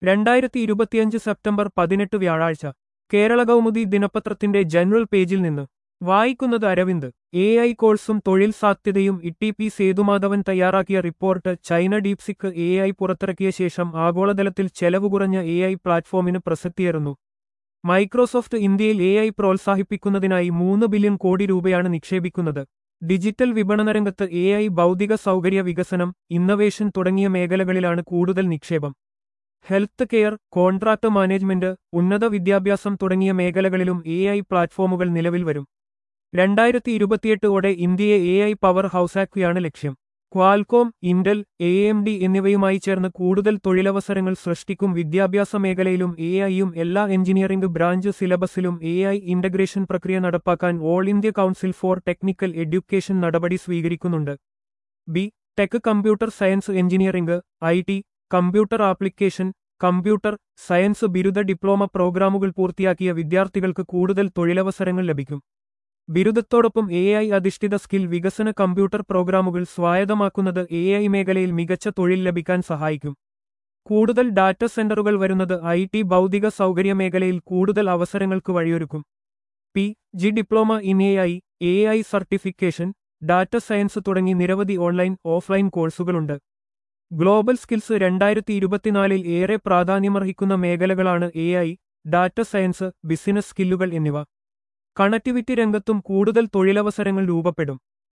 രണ്ടായിരത്തി ഇരുപത്തിയഞ്ച് സെപ്റ്റംബർ പതിനെട്ട് വ്യാഴാഴ്ച കേരള കൗമുദി ദിനപത്രത്തിന്റെ ജനറൽ പേജിൽ നിന്ന് വായിക്കുന്നത് അരവിന്ദ് എ ഐ കോഴ്സും തൊഴിൽ സാധ്യതയും ഇ പി സേതുമാധവൻ തയ്യാറാക്കിയ report China DeepSeek A I പുറത്തിറക്കിയ ശേഷം ആഗോളതലത്തിൽ ചെലവ് കുറഞ്ഞ എ ഐ പ്ലാറ്റ്ഫോമിന് പ്രസക്തിയേറുന്നു മൈക്രോസോഫ്റ്റ് ഇന്ത്യയിൽ എ ഐ പ്രോത്സാഹിപ്പിക്കുന്നതിനായി മൂന്ന് ബില്യൺ കോടി രൂപയാണ് നിക്ഷേപിക്കുന്നത് ഡിജിറ്റൽ വിപണനരംഗത്ത് എ ഐ ഭൗതിക സൗകര്യ വികസനം ഇന്നവേഷൻ തുടങ്ങിയ മേഖലകളിലാണ് കൂടുതൽ നിക്ഷേപം ഹെൽത്ത് കെയർ കോൺട്രാക്ട് മാനേജ്മെന്റ് ഉന്നത വിദ്യാഭ്യാസം തുടങ്ങിയ മേഖലകളിലും എ ഐ പ്ലാറ്റ്ഫോമുകൾ നിലവിൽ വരും രണ്ടായിരത്തി ഇരുപത്തിയെട്ടോടെ ഇന്ത്യയെ എ ഐ പവർ ഹൌസാക്കുകയാണ് ലക്ഷ്യം Qualcomm Intel A M D എന്നിവയുമായി ചേർന്ന് കൂടുതൽ തൊഴിലവസരങ്ങൾ സൃഷ്ടിക്കും വിദ്യാഭ്യാസ മേഖലയിലും എ ഐയും എല്ലാ എഞ്ചിനീയറിംഗ് ബ്രാഞ്ച് സിലബസിലും എ ഐ ഇന്റഗ്രേഷൻ പ്രക്രിയ നടപ്പാക്കാൻ All India Council for Technical Education നടപടി സ്വീകരിക്കുന്നുണ്ട് B tech computer science engineering I T computer application computer science ബിരുദ ഡിപ്ലോമ പ്രോഗ്രാമുകൾ പൂർത്തിയാക്കിയ വിദ്യാർത്ഥികൾക്ക് കൂടുതൽ തൊഴിലവസരങ്ങൾ ലഭിക്കും ബിരുദത്തോടൊപ്പം എ ഐ അധിഷ്ഠിത സ്കിൽ വികസന കമ്പ്യൂട്ടർ പ്രോഗ്രാമുകൾ സ്വായത്തമാക്കുന്നത് എ ഐ മേഖലയിൽ മികച്ച തൊഴിൽ ലഭിക്കാൻ സഹായിക്കും കൂടുതൽ ഡാറ്റ സെന്ററുകൾ വരുന്നത് ഐ ടി ഭൗതിക സൗകര്യ മേഖലയിൽ കൂടുതൽ അവസരങ്ങൾക്ക് വഴിയൊരുക്കും P G diploma in A I A I certification data science തുടങ്ങി നിരവധി ഓൺലൈൻ ഓഫ്ലൈൻ കോഴ്സുകളുണ്ട് ഗ്ലോബൽ സ്കിൽസ് രണ്ടായിരത്തി ഇരുപത്തിനാലിൽ ഏറെ പ്രാധാന്യമർഹിക്കുന്ന മേഖലകളാണ് A I data science business സ്കില്ലുകൾ എന്നിവ കണക്ടിവിറ്റി രംഗത്തും കൂടുതൽ തൊഴിലവസരങ്ങൾ രൂപപ്പെടും